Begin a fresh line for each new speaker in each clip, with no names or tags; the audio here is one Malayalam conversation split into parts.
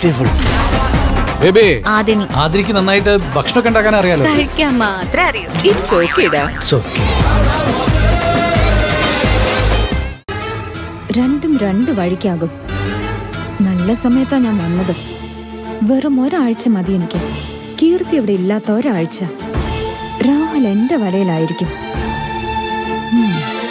ബ്യൂട്ടിഫുൾ ബേബി
ആദിനി
ആതിരിക്ക് നന്നായിട്ട് ഭക്ഷണമൊക്കെ ഉണ്ടാക്കാൻ അറിയാലോ
കഴിക്കാൻ മാത്രമേ അറിയൂ
ഇറ്റ്സ് ഓക്കേടാ
It's okay.
രണ്ടും രണ്ട് വഴിക്കാകും നല്ല സമയത്താ ഞാൻ വന്നത് വെറും ഒരാഴ്ച മതി എനിക്ക് കീർത്തി ഇവിടെ ഇല്ലാത്ത ഒരാഴ്ച രാഹുൽ എന്റെ വലയിലായിരിക്കും ഉം.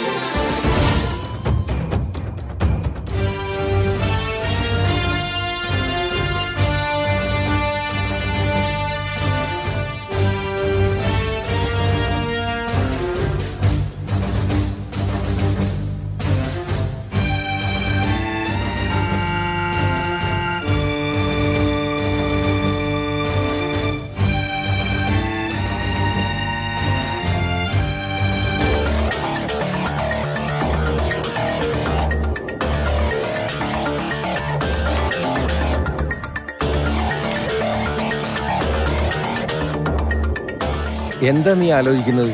എന്താ നീ ആലോചിക്കുന്നത്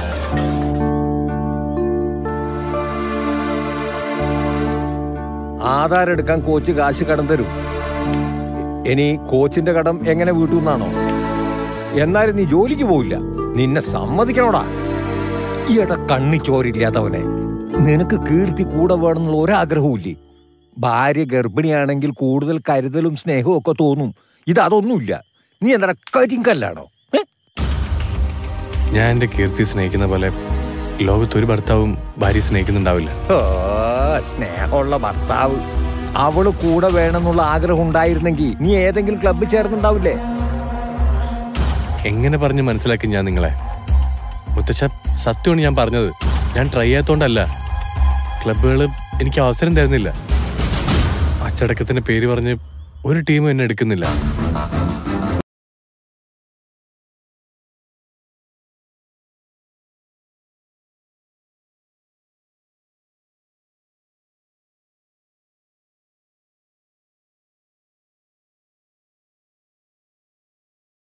ആധാർ എടുക്കാൻ കോച്ച് കാശ് കടം തരും ഇനി കോച്ചിന്റെ കടം എങ്ങനെ വീട്ടുന്നാണോ എന്നാലും നീ ജോലിക്ക് പോവില്ല നിന്നെ സമ്മതിക്കണോടാ ഈയിടെ കണ്ണി ചോരില്ലാത്തവനെ നിനക്ക് കീർത്തി കൂടെ വേണമെന്നുള്ള ഒരാഗ്രഹവും ഇല്ലേ ഭാര്യ ഗർഭിണിയാണെങ്കിൽ കൂടുതൽ കരുതലും സ്നേഹവും ഒക്കെ തോന്നും ഇത് അതൊന്നുമില്ല നീ എന്താ കരിങ്കല്ലാണോ ഏ
ഞാൻ എൻ്റെ കീർത്തി സ്നേഹിക്കുന്ന പോലെ ലോകത്തൊരു ഭർത്താവും ഭാര്യ സ്നേഹിക്കുന്നുണ്ടാവില്ല
ഓ, സ്നേഹമുള്ള ഭർത്താവ് അവള് കൂടെ വേണമെന്നുള്ള ആഗ്രഹം ഉണ്ടായിരുന്നെങ്കിൽ നീ ഏതെങ്കിലും ക്ലബ്ബിൽ ചേർന്നുണ്ടാവില്ലേ
എങ്ങനെ പറഞ്ഞ് മനസ്സിലാക്കി ഞാൻ നിങ്ങളെ മുത്തശ്ശ സത്യമാണ് ഞാൻ പറഞ്ഞത് ഞാൻ ട്രൈ ചെയ്യാത്തോണ്ടല്ല ക്ലബ്ബുകൾ എനിക്ക് അവസരം തരുന്നില്ല അച്ചടക്കത്തിന്റെ പേര് പറഞ്ഞ് ഒരു ടീമും എന്നെ എടുക്കുന്നില്ല